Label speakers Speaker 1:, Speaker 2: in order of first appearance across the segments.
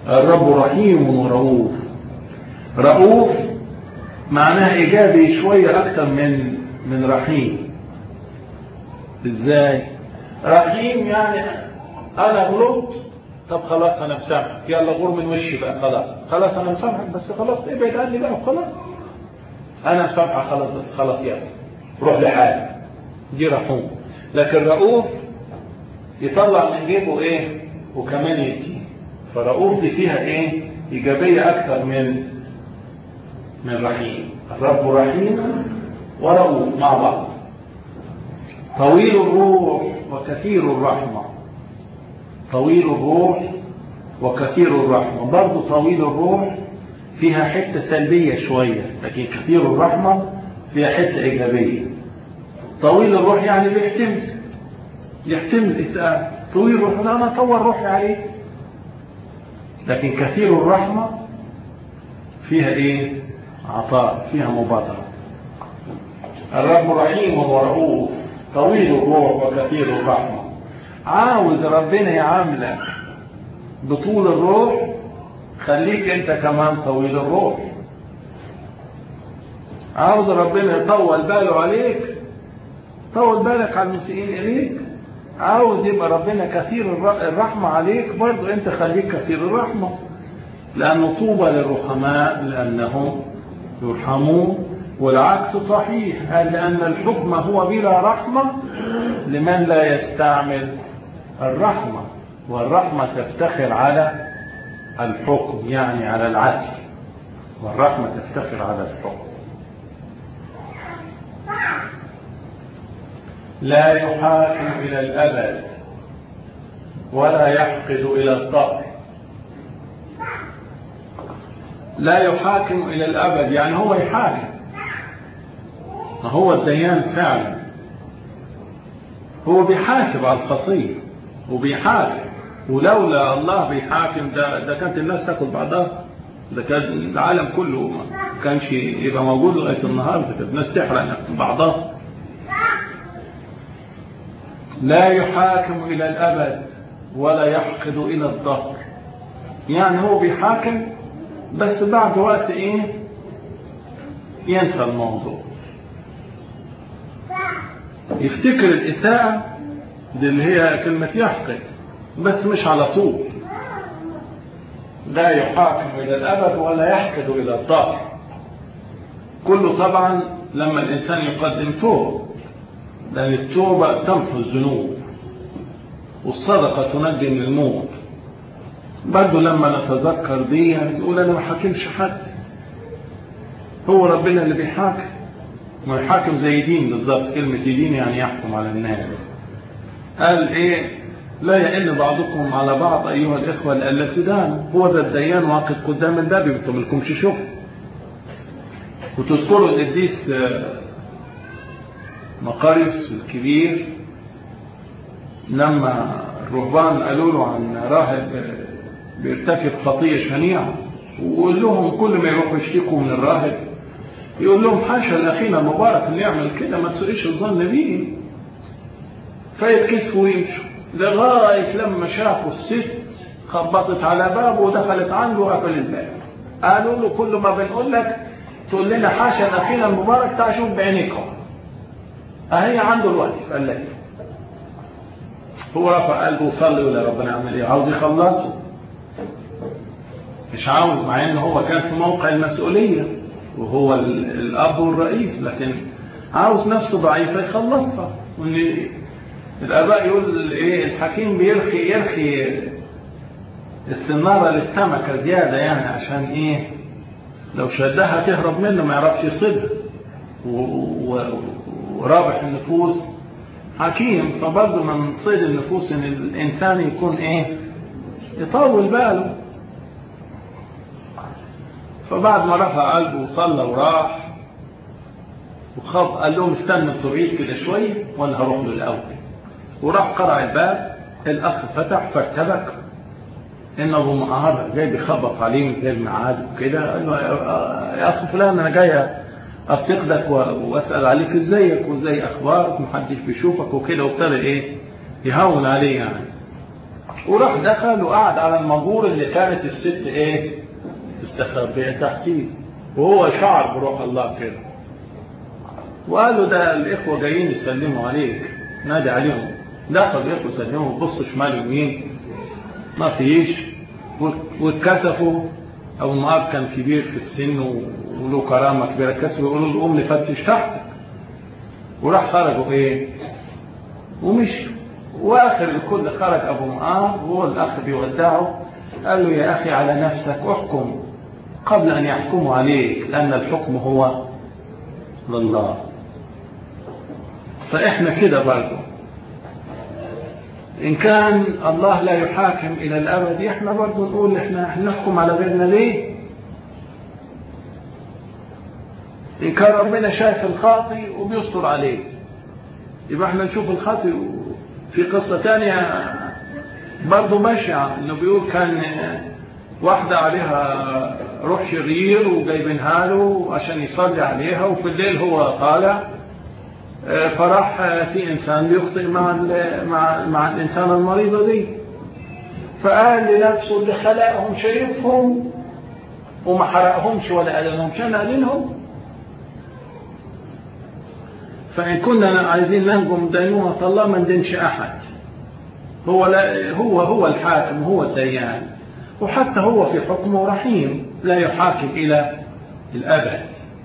Speaker 1: الرب رحيم ورؤوف رؤوف معناها إيجابي شوية أكتر من من رحيم إزاي رحيم يعني أنا غلطت طب خلاص أنا مسامحك يلا غور من وشي بقى خلاص خلاص أنا مسامحك بس خلاص ابعد عني بقى وخلاص أنا مسامحك خلاص بس خلاص يلا روح لحالك دي رحوم لكن رؤوف يطلع من جيبه ايه وكمان يدي فرؤوف دي فيها ايه ايجابية اكتر من من رحيم الرب رحيم ورؤوف مع بعض طويل الروح وكثير الرحمة طويل الروح وكثير الرحمة برضه طويل الروح فيها حتة سلبية شوية لكن كثير الرحمة فيها حتة إيجابية طويل الروح يعني بيحتمل يحتمل إساءة طويل الروح أنا أطور روحي عليه لكن كثير الرحمة فيها إيه عطاء فيها مبادرة الرب رحيم ورؤوف طويل الروح وكثير الرحمة عاوز ربنا يعاملك بطول الروح خليك انت كمان طويل الروح عاوز ربنا يطول باله عليك طول بالك على المسيئين اليك عاوز يبقى ربنا كثير الرحمة عليك برضو انت خليك كثير الرحمة لأنه طوبى للرحماء لأنهم يرحمون والعكس صحيح قال لأن الحكم هو بلا رحمة لمن لا يستعمل الرحمة والرحمة تفتخر على الحكم يعني على العدل والرحمة تفتخر على الحكم لا يحاكم إلى الأبد ولا يحقد إلى الظهر لا يحاكم إلى الأبد يعني هو يحاكم هو الديان فعلا هو بيحاسب على الخطية وبيحاكم ولولا الله بيحاكم ده, ده كانت الناس تاكل بعضها ده كان العالم كله ما كانش يبقى موجود لغاية النهاردة كانت الناس تحرق بعضها لا يحاكم إلى الأبد ولا يحقد إلى الظهر يعني هو بيحاكم بس بعد وقت إيه ينسى الموضوع يفتكر الإساءة دي اللي هي كلمة يحقد بس مش على طول لا يحاكم إلى الأبد ولا يحقد إلى الظهر كله طبعا لما الإنسان يقدم توبة لأن التوبة تمحو الذنوب والصدقة تنجي من الموت برضه لما نتذكر دي نقول أنا ما حاكمش حد هو ربنا اللي بيحاكم ما يحاكم زي دين بالظبط كلمة دين يعني يحكم على الناس قال إيه لا يئن بعضكم على بعض أيها الإخوة لألا تدانوا هو ذا الديان واقف قدام الباب ما لكمش شغل وتذكروا القديس مقاريس الكبير لما الرهبان قالوا له عن راهب بيرتكب خطية شنيعة ويقول لهم كل ما يروحوا يشتكوا من الراهب يقول لهم حاشا لأخينا المبارك اللي يعمل كده ما تسوقش الظن بيه فيتكسفوا ويمشوا لغاية لما شافوا الست خبطت على بابه ودخلت عنده وقفل الباب قالوا له كل ما بنقول لك تقول لنا حاشا لأخينا المبارك تعال شوف بعينيك اهي عنده الوقت فقال لك هو رفع قلبه وصلي ولا ربنا يعمل ايه عاوز يخلصه مش عاوز مع ان هو كان في موقع المسؤولية وهو الاب والرئيس لكن عاوز نفسه ضعيفة يخلصها وان الاباء يقول ايه الحكيم بيرخي يرخي السنارة للسمكة زيادة يعني عشان ايه لو شدها تهرب منه ما يعرفش يصيدها ورابح النفوس حكيم فبرضه من صيد النفوس ان الانسان يكون ايه يطول باله فبعد ما رفع قلبه وصلى وراح وخاف قال لهم استنوا الطريق كده شويه وانا هروح له الاول وراح قرع الباب الاخ فتح فارتبك ان ابو معاذ جاي بيخبط عليه من غير ميعاد وكده قال له يا اخ فلان انا جاي افتقدك واسال عليك ازيك وازاي اخبارك محدش بيشوفك وكده وابتدى ايه يهون عليه يعني وراح دخل وقعد على المجور اللي كانت الست ايه مستخبيه تحتيه وهو شعر بروح الله كده وقالوا ده الاخوه جايين يسلموا عليك نادي عليهم دخل الاخوه يسلموا بصوا شمال ويمين ما فيش واتكسفوا ابو معاذ كان كبير في السن وله كرامه كبيره اتكسفوا يقولوا له قوم نفتش تحتك وراح خرجوا ايه ومشوا واخر الكل خرج ابو معاذ وهو الاخ بيودعه قال له يا اخي على نفسك احكم قبل ان يحكموا عليك لان الحكم هو لله فاحنا كده برضه ان كان الله لا يحاكم الى الابد احنا برضه نقول احنا نحكم على غيرنا ليه ان كان ربنا شايف الخاطي وبيستر عليه يبقى احنا نشوف الخاطي في قصة تانية برضه بشعة انه بيقول كان واحدة عليها روح شرير وجايبينها له عشان يصلي عليها وفي الليل هو طالع فراح في انسان بيخطئ مع مع مع الانسان المريضة دي فقال لنفسه اللي خلقهم شايفهم وما حرقهمش ولا قال لهمش انا قالينهم فإن كنا عايزين ننجو من دينونة الله ما ندينش أحد هو لا هو هو الحاكم هو الديان وحتى هو في حكمه رحيم لا يحاكم إلى الأبد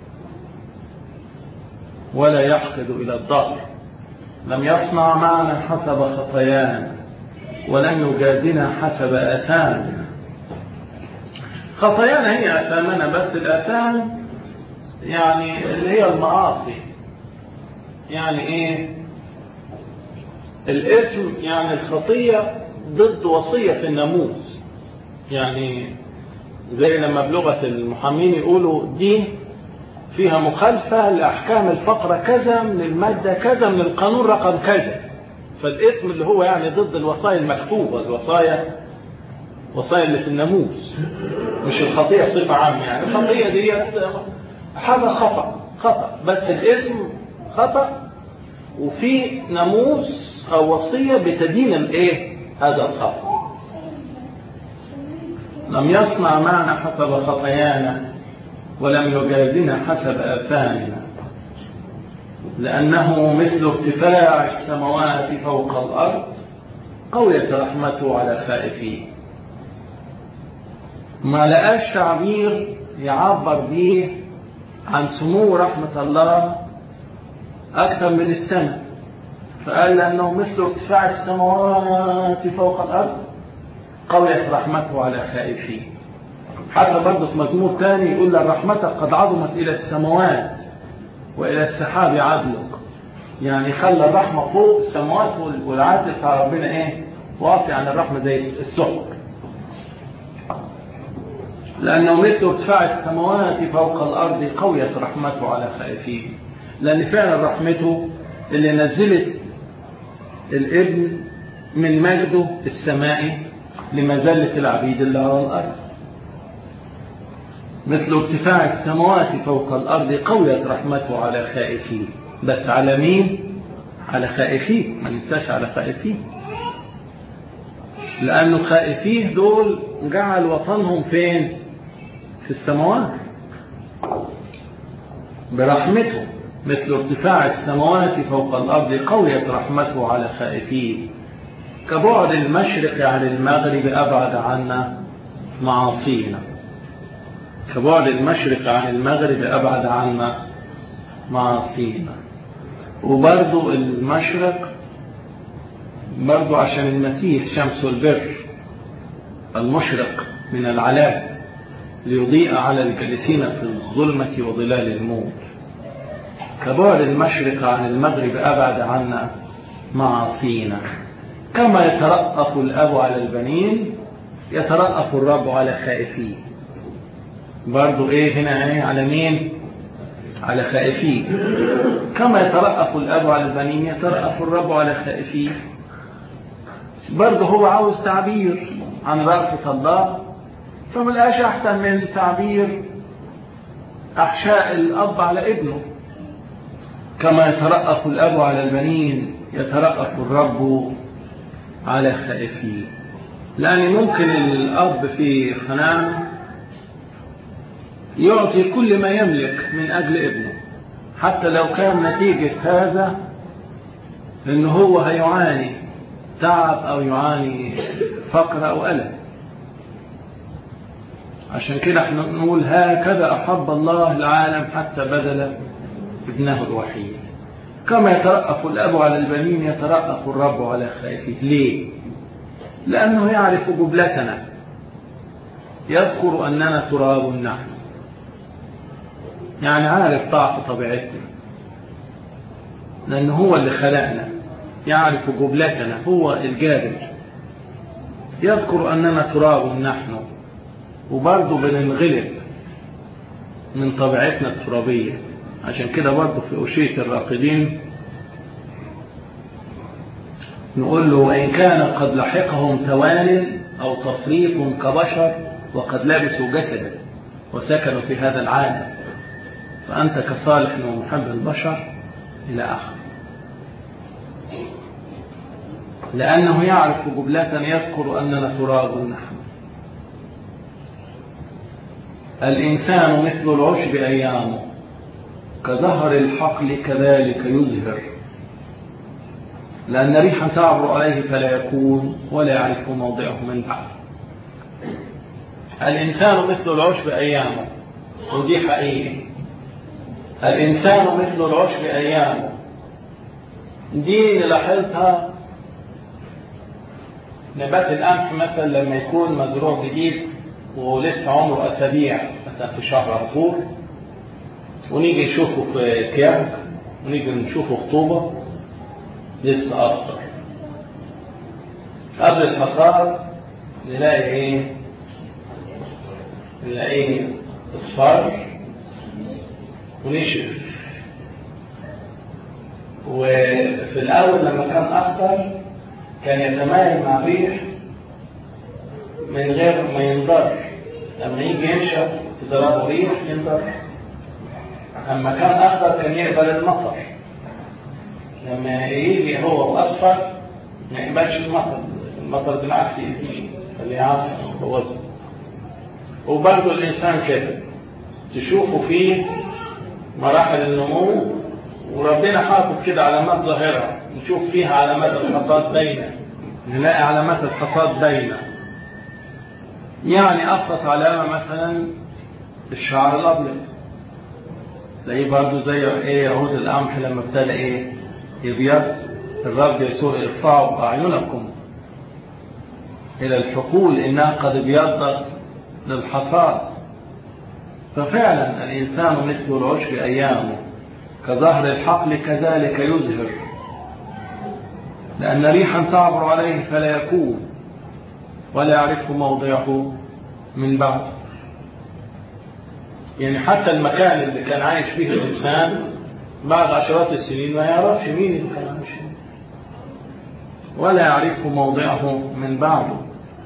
Speaker 1: ولا يحقد إلى الضر لم يصنع معنا حسب خطايانا ولن يجازنا حسب آثامنا خطايانا هي آثامنا بس الآثام يعني اللي هي المعاصي يعني ايه الاسم يعني الخطية ضد وصية في الناموس يعني زي لما بلغة المحامين يقولوا دي فيها مخالفة لأحكام الفقرة كذا من المادة كذا من القانون رقم كذا فالاسم اللي هو يعني ضد الوصايا المكتوبة الوصايا وصايا اللي في الناموس مش الخطية بصفة عامة يعني الخطية دي حاجة خطأ خطأ بس الاسم خطأ وفي ناموس أو وصية بتدين الايه هذا الخطأ لم يصنع معنا حسب خطايانا ولم يجازنا حسب آثامنا لأنه مثل ارتفاع السماوات فوق الأرض قويت رحمته على خائفين ما لقاش تعبير يعبر به عن سمو رحمة الله أكثر من السماء فقال لأنه مثل ارتفاع السماوات فوق الأرض قويت رحمته على خائفين حتى برضه في مزمور ثاني يقول لأن رحمتك قد عظمت إلى السماوات وإلى السحاب عدلك يعني خلى الرحمة فوق السماوات والعدل بتاع ربنا إيه واطي عن الرحمة زي السحب لأنه مثل ارتفاع السماوات فوق الأرض قويت رحمته على خائفين لأن فعلا رحمته اللي نزلت الابن من مجده السمائي لمزلة العبيد اللي على الأرض مثل ارتفاع السماوات فوق الأرض قويت رحمته على خائفين بس على مين؟ على خائفين ما ننساش على خائفين لأنه خائفين دول جعل وطنهم فين؟ في السماوات برحمته مثل ارتفاع السماوات فوق الأرض قويت رحمته على خائفين كبعد المشرق عن المغرب أبعد عنا معاصينا كبعد المشرق عن المغرب أبعد عنا معاصينا وبرضو المشرق برضو عشان المسيح شمس البر المشرق من العلاء ليضيء على الجالسين في الظلمة وظلال الموت كبعد المشرق عن المغرب أبعد عنا معاصينا كما يترأف الأب على البنين يترأف الرب على خائفين برضو ايه هنا ايه على مين على خائفين كما يترأف الأب على البنين يترأف الرب على خائفين برضه هو عاوز تعبير عن رأفة الله فملقاش أحسن من تعبير أحشاء الأب على ابنه كما يترأف الأب على البنين يترأف الرب على خائفين لأن ممكن الأب في حنانه يعطي كل ما يملك من أجل ابنه حتى لو كان نتيجة هذا إن هو هيعاني تعب أو يعاني فقر أو ألم عشان كده احنا نقول هكذا أحب الله العالم حتى بذل ابنه الوحيد كما يترأف الأب على البنين يترأف الرب على خائفه ليه؟ لأنه يعرف جبلتنا يذكر أننا تراب نحن يعني عارف ضعف طبيعتنا لأنه هو اللي خلقنا يعرف جبلتنا هو الجابر يذكر أننا تراب نحن وبرضه بننغلب من طبيعتنا الترابية عشان كده برضه في أشية الراقدين نقول له وإن كان قد لحقهم توان أو تفريط كبشر وقد لبسوا جسدا وسكنوا في هذا العالم فأنت كصالح ومحب البشر إلى آخر لأنه يعرف جبلة يذكر أننا تراب نحن الإنسان مثل العشب أيامه كزهر الحقل كذلك يزهر لأن ريحا تعبر عليه فلا يكون ولا يعرف موضعه من بعد الإنسان مثل العشب أيامه ودي حقيقة الإنسان مثل العشب أيامه دي نلاحظها نبات القمح مثلا لما يكون مزروع جديد ولسه عمره أسابيع مثلا في شهر عطور ونيجي نشوفه في كياك ونيجي نشوفه خطوبة لسه أخضر قبل الحصاد نلاقي إيه؟ نلاقيه اصفر ونشف وفي الأول لما كان أخضر كان يتمايل مع الريح من غير ما ينضر لما يجي ينشف تضربه ريح ينضر لما كان أخضر كان يقبل المطر لما يجي هو وأصفر ما يقبلش المطر المطر بالعكس يأتيه اللي يعصر ووزن وبرضه الإنسان كده تشوفه فيه مراحل النمو وربنا حاطط كده علامات ظاهرة نشوف فيها علامات الحصاد باينة نلاقي علامات الحصاد باينة يعني أبسط علامة مثلا الشعر الأبيض تلاقيه برضه زي ايه عود القمح لما ابتدى ايه يبيض الرب يسوع ارفعوا أعينكم إلى الحقول إنها قد ابيضت للحصاد ففعلا الإنسان مثل العشب أيامه كظهر الحقل كذلك يزهر لأن ريحا تعبر عليه فلا يكون ولا يعرف موضعه من بعد يعني حتى المكان اللي كان عايش فيه الإنسان بعد عشرات السنين ما يعرفش مين اللي كان عايش فيه ولا يعرف موضعه من بعده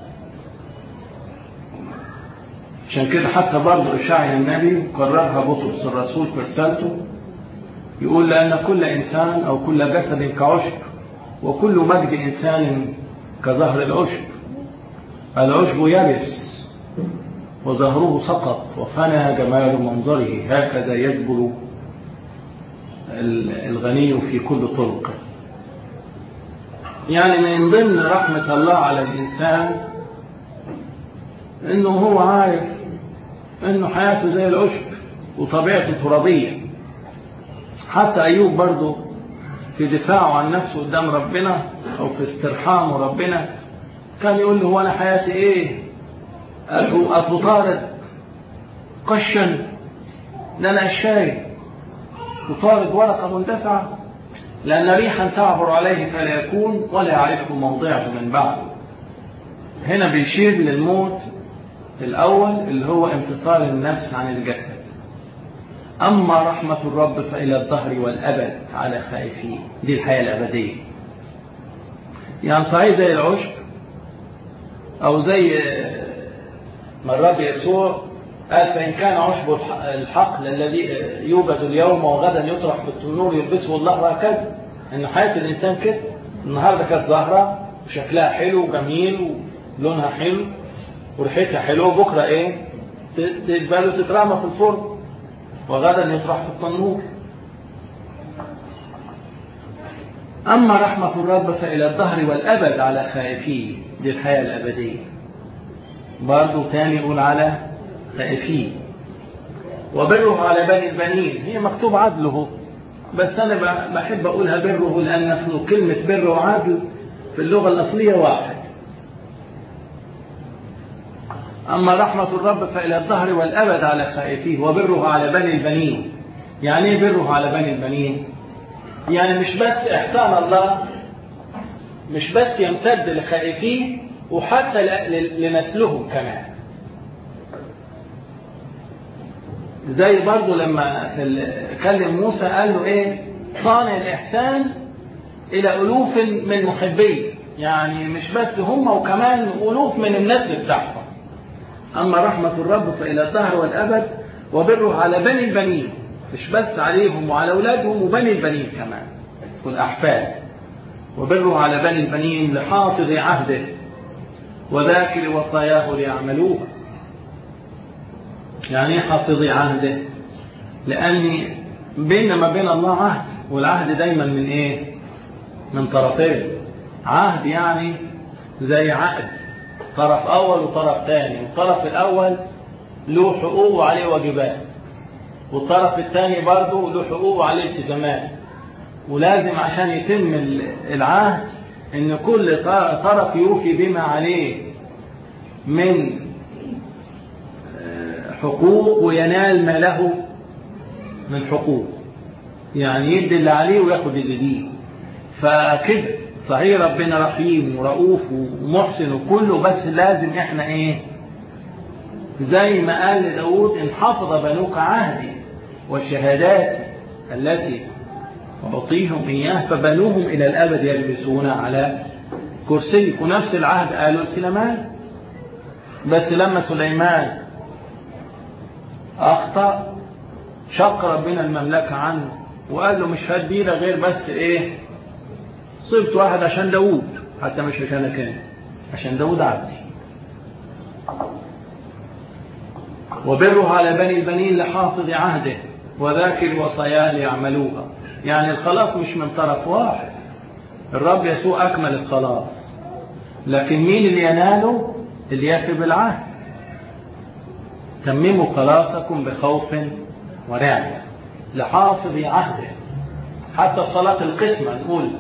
Speaker 1: عشان كده حتى برضه إشاعي النبي قررها بطرس الرسول في رسالته يقول لأن كل إنسان أو كل جسد كعشب وكل مجد إنسان كظهر العشب العشب يبس وزهره سقط وفنى جمال منظره هكذا يجبر الغني في كل طرق يعني من ضمن رحمة الله على الإنسان إنه هو عارف إنه حياته زي العشب وطبيعته ترابية حتى أيوب برضه في دفاعه عن نفسه قدام ربنا أو في استرحامه ربنا كان يقول له هو أنا حياتي إيه أتطارد قشا ده أنا الشاي تطارد ورقة مندفعة لأن ريحا تعبر عليه فلا يكون ولا يعرف موضعه من بعده هنا بيشير للموت الأول اللي هو انفصال النفس عن الجسد أما رحمة الرب فإلى الظهر والأبد على خائفين دي الحياة الأبدية يعني صحيح زي العشب أو زي ما الرب يسوع قال فإن كان عشب الحقل الذي يوجد اليوم وغدا يطرح في التنور يلبسه الله هكذا إن حياة الإنسان كده النهاردة كانت زهرة وشكلها حلو وجميل لونها حلو وريحتها حلوه بكره ايه تقبل وتترمى في الفرن وغدا يطرح في التنور أما رحمة الرب فإلى الظهر والأبد على خائفيه دي الحياة الأبدية برضو تاني يقول على خائفيه وبره على بني البنين هي مكتوب عدله بس أنا بحب أقولها بره لأن أصل كلمة بر وعدل في اللغة الأصلية واحد أما رحمة الرب فإلى الظهر والأبد على خائفيه وبره على بني البنين يعني ايه بره على بني البنين يعني مش بس إحسان الله مش بس يمتد لخائفيه وحتى لنسلهم كمان زي برضو لما كلم موسى قال له ايه صانع الإحسان إلى ألوف من محبيه يعني مش بس هم وكمان ألوف من النسل بتاعهم أما رحمة الرب فإلى الدهر والأبد وبره على بني البنين مش بس عليهم وعلى أولادهم وبني البنين كمان والأحفاد وبره على بني البنين لحافظ عهده وذاكر وصاياه ليعملوها يعني ايه حافظي عهده لأن بيننا ما بين الله عهد والعهد دايما من ايه من طرفين عهد يعني زي عقد طرف أول وطرف ثاني والطرف الأول له حقوق وعليه واجبات والطرف الثاني برضه له حقوق وعليه التزامات ولازم عشان يتم العهد ان كل طرف يوفي بما عليه من حقوق وينال ما له من حقوق يعني يدي اللي عليه وياخد اللي ليه فكده صحيح ربنا رحيم ورؤوف ومحسن وكله بس لازم احنا ايه زي ما قال لداود ان حفظ بنوك عهدي والشهادات التي أعطيهم إياه فبنوهم إلى الأبد يلبسون على كرسي ونفس العهد قالوا سليمان بس لما سليمان أخطأ شق ربنا المملكة عنه وقال له مش هدينا غير بس إيه صبت واحد عشان داود حتى مش عشانك انت عشان داود عبدي وبره على بني البنين لحافظ عهده وذاكر وصاياه ليعملوها يعني الخلاص مش من طرف واحد الرب يسوع أكمل الخلاص لكن مين اللي يناله اللي يفي بالعهد تمموا خلاصكم بخوف ورعب لحافظ عهده حتى صلاة القسمة نقول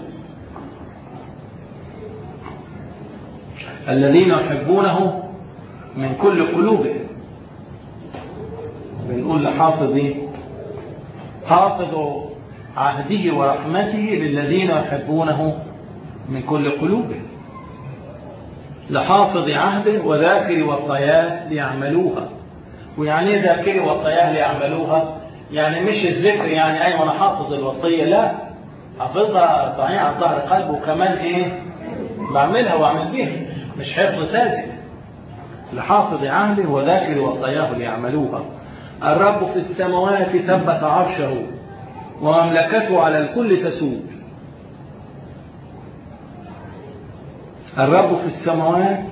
Speaker 1: الذين يحبونه من كل قلوبهم بنقول لحافظ حافظوا عهده ورحمته للذين يحبونه من كل قلوبهم لحافظ عهده وذاكر وصاياه ليعملوها ويعني ايه ذاكر وصاياه ليعملوها يعني مش الذكر يعني ايوه انا حافظ الوصيه لا حافظها صحيح على ظهر قلبه وكمان ايه بعملها واعمل بيها مش حفظ ساذج لحافظ عهده وذاكر وصاياه ليعملوها الرب في السماوات ثبت عرشه ومملكته على الكل تسود الرب في السماوات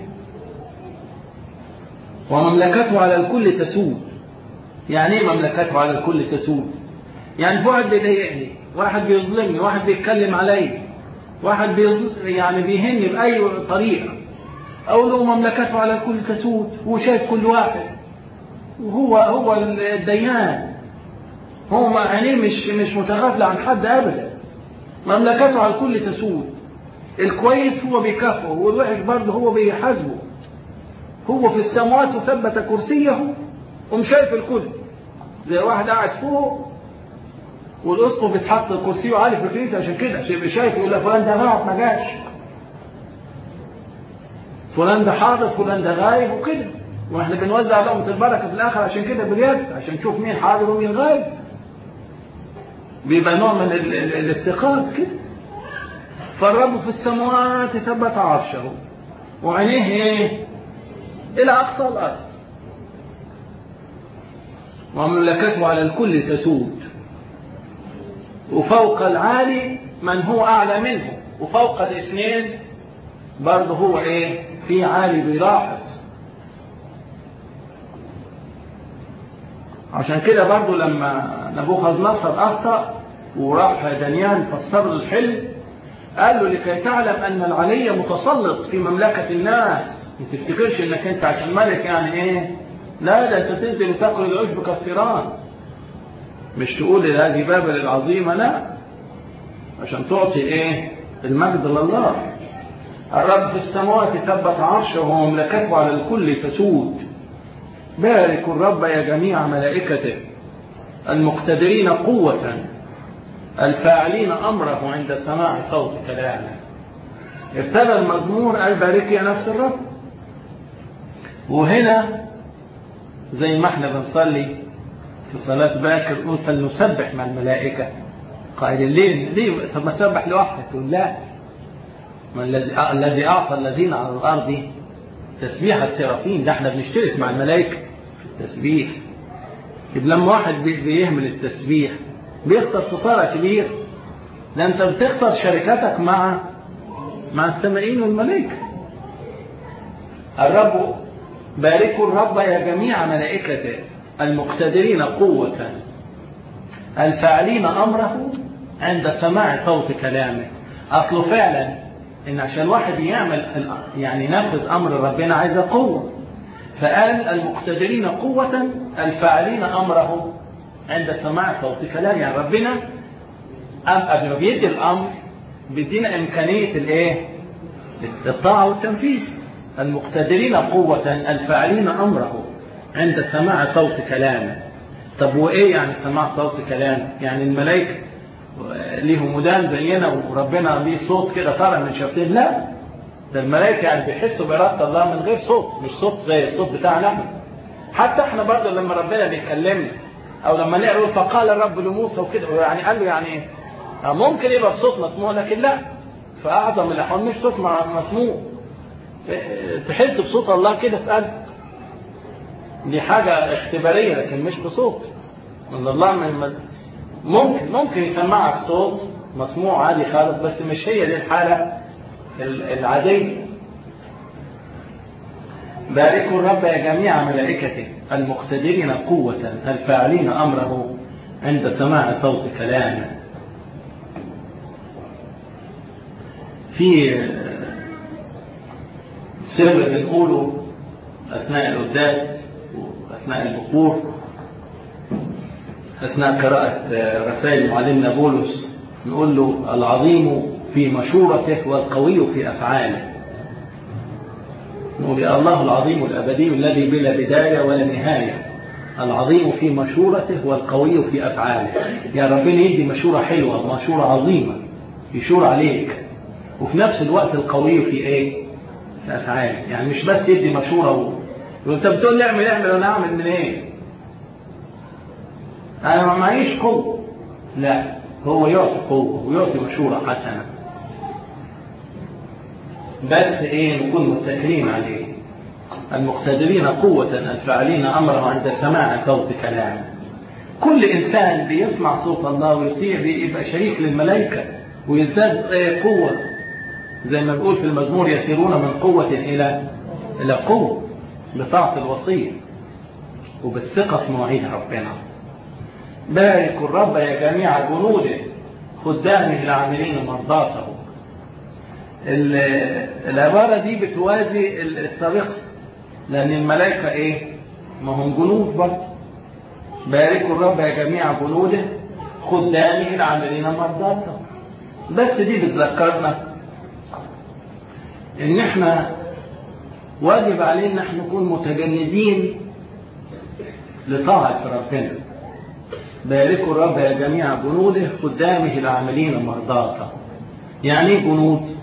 Speaker 1: ومملكته على الكل تسود يعني ايه مملكته على الكل تسود يعني في واحد بيضايقني واحد بيظلمني واحد بيتكلم علي واحد بيظلم يعني بيهني بأي طريقة أو له مملكته على الكل تسود هو شايف كل واحد وهو هو الديان هو عينيه مش مش متغافلة عن حد أبدا مملكته على الكل تسود الكويس هو بيكافئه والوحش برضه هو بيحاسبه هو في السماوات ثبت كرسيه ومشايف الكل زي واحد قاعد فوق والاسقف بيتحط كرسيه عالي في الكنيسه عشان كده عشان يبقى شايف يقول لك فلان ده غاب ما جاش فلان ده حاضر فلان ده غايب وكده واحنا بنوزع لقمه البركه في الاخر عشان كده باليد عشان نشوف مين حاضر ومين غايب بيبقى نوع من ال ال الافتقاد كده فالرب في السماوات ثبت عرشه وعينيه ايه الى اقصى الارض ومملكته على الكل تسود وفوق العالي من هو اعلى منه وفوق الاثنين برضه هو ايه في عالي بيلاحظ عشان كده برضو لما نبوخذ نصر أخطأ وراح دانيال فسر الحلم قال له لكي تعلم أن العلي متسلط في مملكة الناس ما تفتكرش انك انت عشان ملك يعني ايه لا ده انت تنزل وتاكل العشب كالثيران مش تقول هذه بابل العظيمة لا عشان تعطي ايه المجد لله الرب في السماوات ثبت عرشه ومملكته على الكل تسود باركوا الرب يا جميع ملائكته المقتدرين قوة الفاعلين أمره عند سماع صوت كلامه ابتدى المزمور قال بارك يا نفس الرب وهنا زي ما احنا بنصلي في صلاة باكر نقول فلنسبح مع الملائكة قائل ليه ليه طب ما تسبح لوحدك تقول لا ما الذي الذي اعطى الذين على الارض تسبيح السرافين ده احنا بنشترك مع الملائكة في التسبيح يبقى لما واحد بيهمل التسبيح بيخسر خسارة كبيرة ده انت بتخسر شركتك مع مع السمائين والملائكة الرب باركوا الرب يا جميع ملائكته المقتدرين قوة الفاعلين أمره عند سماع صوت كلامه أصله فعلا إن عشان واحد يعمل يعني ينفذ أمر ربنا عايز قوة فقال المقتدرين قوة الفاعلين أمره عند سماع صوت كلامه يعني ربنا قبل ما بيدي الأمر بيدينا إمكانية الإيه؟ الطاعة والتنفيذ المقتدرين قوة الفاعلين أمره عند سماع صوت كلامه طب وإيه يعني سماع صوت كلامه يعني الملائكة ليهم ودان زينا وربنا ليه صوت كده طالع من شفتين لا ده الملائكة يعني بيحسوا بإرادة الله من غير صوت مش صوت زي الصوت بتاعنا احنا حتى احنا برضه لما ربنا بيكلمنا او لما نقرا فقال الرب لموسى وكده يعني قال له يعني ايه ممكن يبقى الصوت مسموع لكن لا في اعظم الاحوال مش صوت مسموع تحس بصوت الله كده في قلبك دي حاجة اختبارية لكن مش بصوت من الله من ممكن ممكن يسمعك صوت مسموع عادي خالص بس مش هي دي الحالة العادية باركوا الرب يا جميع ملائكته المقتدرين قوة الفاعلين أمره عند سماع صوت كلامه في سر بنقوله أثناء القداس وأثناء البخور أثناء قراءة رسائل معلمنا بولس نقول له العظيم في مشورته والقوي في أفعاله نقول يا الله العظيم الأبدي الذي بلا بداية ولا نهاية العظيم في مشورته والقوي في أفعاله يا ربنا يدي مشورة حلوة مشورة عظيمة يشور عليك وفي نفس الوقت القوي في ايه في أفعاله يعني مش بس يدي مشورة و... وانت بتقول لي اعمل اعمل وانا اعمل من ايه انا ما معيش قوة لا هو يعطي قوة ويعطي مشورة حسنة بس ايه نكون متكلين عليه المقتدرين قوة الفاعلين أمره عند سماع صوت كلامه كل إنسان بيسمع صوت الله ويطيع بيبقى شريك للملائكة ويزداد قوة زي ما بيقول في المزمور يسيرون من قوة إلى إلى قوة بطاعة الوصية وبالثقة في مواعيد ربنا باركوا الرب يا جميع جنوده خدامه العاملين مرضاته العبارة دي بتوازي السابقة لأن الملائكة إيه ما هم جنود برضه باركوا الرب يا جميع جنوده خدامه العاملين مرضاته بس دي بتذكرنا ان احنا واجب علينا ان احنا نكون متجندين لطاعة ربنا باركوا الرب يا جميع جنوده خدامه العاملين مرضاته يعني ايه جنود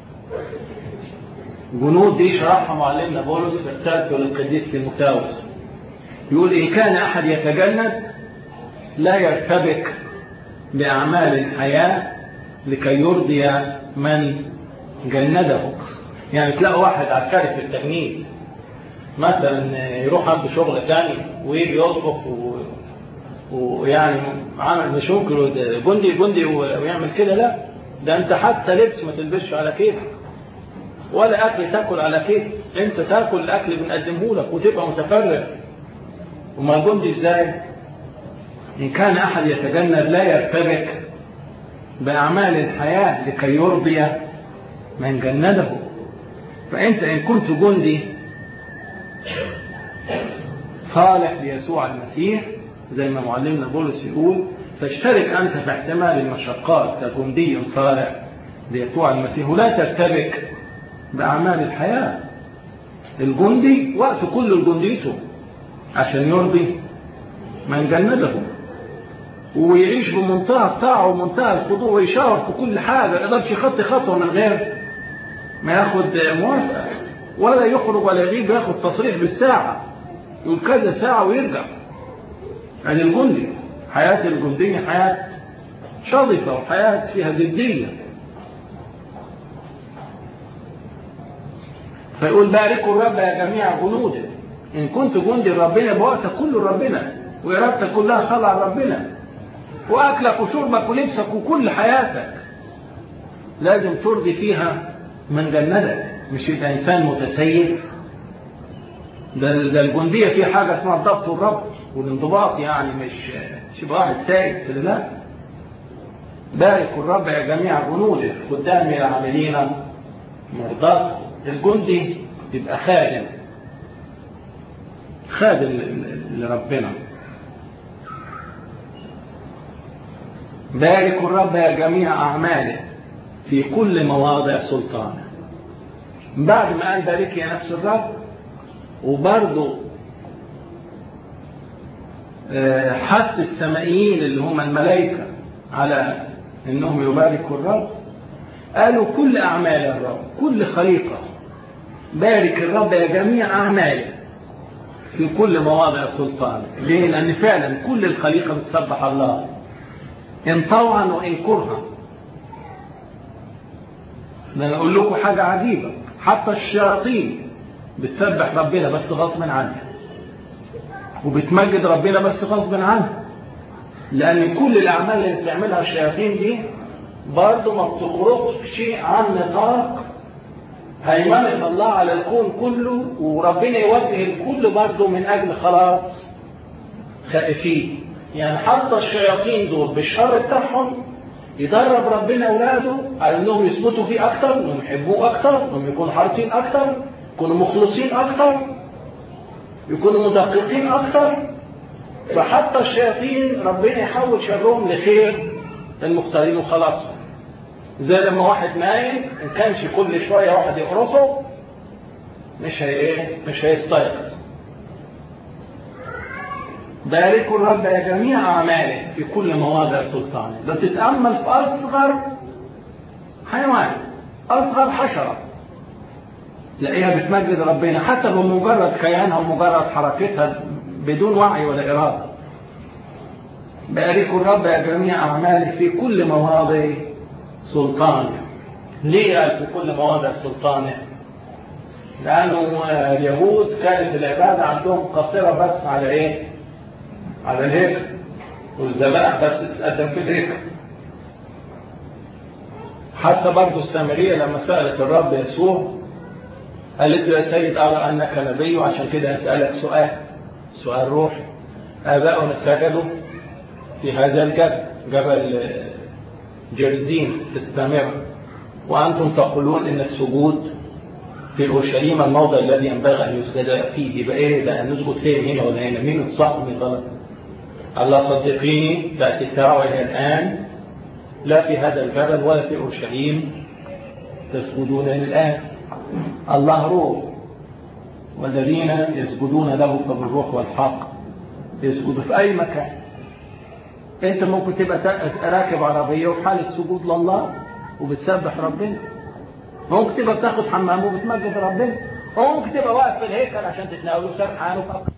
Speaker 1: جنود دي شرحها معلمنا بولس في رسالته للقديس تيموثاوس يقول إن كان أحد يتجند لا يرتبك بأعمال الحياة لكي يرضي من جنده يعني تلاقي واحد عسكري في التجنيد مثلا يروح عنده شغل ثاني ويجي يطبخ ويعني عمل مش ممكن جندي جندي ويعمل كده لا ده انت حتى لبس ما تلبسش على كيفك ولا أكل تاكل على كيف أنت تاكل الأكل بنقدمه لك وتبقى متفرغ وما الجندي إزاي إن كان أحد يتجند لا يرتبك بأعمال الحياة لكي يرضي من جنده فأنت إن كنت جندي صالح ليسوع المسيح زي ما معلمنا بولس يقول فاشترك أنت في احتمال المشقات كجندي صالح ليسوع المسيح ولا ترتبك بأعمال الحياة الجندي وقت كل جنديته عشان يرضي من جنده ويعيش بمنتهى الطاعة ومنتهى الخضوع ويشاور في كل حاجة ما يقدرش يخطي خطوة من غير ما ياخد موافقة ولا يخرج ولا يغيب ياخد تصريح بالساعة يقول كذا ساعة ويرجع يعني الجندي حياة الجندية حياة شظفة وحياة فيها جدية فيقول باركوا الرب يا جميع جنوده إن كنت جندي ربنا بوقتك كله ربنا وإرادتك كلها خلع ربنا وأكلك وشربك ولبسك وكل حياتك لازم ترضي فيها من جندك مش يبقى إنسان متسيف ده, ده الجندية في حاجة اسمها الضبط والربط والانضباط يعني مش مش يبقى واحد سايق لا باركوا الرب يا جميع جنوده قدام العاملين مرضاة الجندي يبقى خادم خادم لربنا باركوا الرب يا جميع أعماله في كل مواضع سلطانه بعد ما قال بارك يا نفس الرب وبرضه حث السمائيين اللي هم الملائكة على انهم يباركوا الرب قالوا كل اعمال الرب كل خليقة بارك الرب يا جميع اعماله في كل مواضع سلطانه ليه لان فعلا كل الخليقة بتسبح الله ان طوعا وان كرها ده انا اقول لكم حاجة عجيبة حتى الشياطين بتسبح ربنا بس غصب عنها وبتمجد ربنا بس غصب عنها لأن كل الأعمال اللي بتعملها الشياطين دي برضه ما بتخرجش عن نطاق هيمنة الله على الكون كله وربنا يوجه الكل برضه من أجل خلاص خائفين يعني حتى الشياطين دول بالشر بتاعهم يدرب ربنا أولاده على أنهم يثبتوا فيه أكتر أنهم يحبوه أكتر أنهم يكونوا حريصين أكتر يكونوا مخلصين أكتر يكونوا مدققين أكتر فحتى الشياطين ربنا يحول شرهم لخير المختارين وخلاصهم زي لما واحد نايم إن كانش كل شوية واحد يقرصه مش هي مش هيستيقظ باركوا الرب يا جميع أعماله في كل مواضع سلطانه لو تتأمل في أصغر حيوان أصغر حشرة تلاقيها بتمجد ربنا حتى بمجرد كيانها ومجرد حركتها بدون وعي ولا إرادة باركوا الرب يا جميع أعماله في كل مواضع سلطانه ليه قال في كل مواضع سلطانه لأنه اليهود كانت العبادة عندهم قصيرة بس على إيه على الهيكل والذبائح بس تتقدم في الهيكل حتى برضه السامرية لما سألت الرب يسوع قالت له يا سيد أرى أنك نبي وعشان كده أسألك سؤال سؤال روحي آباؤنا سجدوا في هذا الجبل جبل جرزين في السامرة وأنتم تقولون إن السجود في أورشليم الموضع الذي ينبغي أن يسجد فيه يبقى إيه ده نسجد فين هنا ولا هنا مين الصح ومين غلط الله صدقيني تأتي الساعة وهي الآن لا في هذا الجبل ولا في أورشليم تسجدون الآن الله روح والذين يسجدون له فبالروح والحق يسجدوا في أي مكان أنت ممكن تبقى راكب عربية وفي حالة سجود لله وبتسبح ربنا ممكن تبقى بتاخد حمام وبتمجد ربنا وممكن تبقى واقف في الهيكل عشان تتناول سرحان وفقط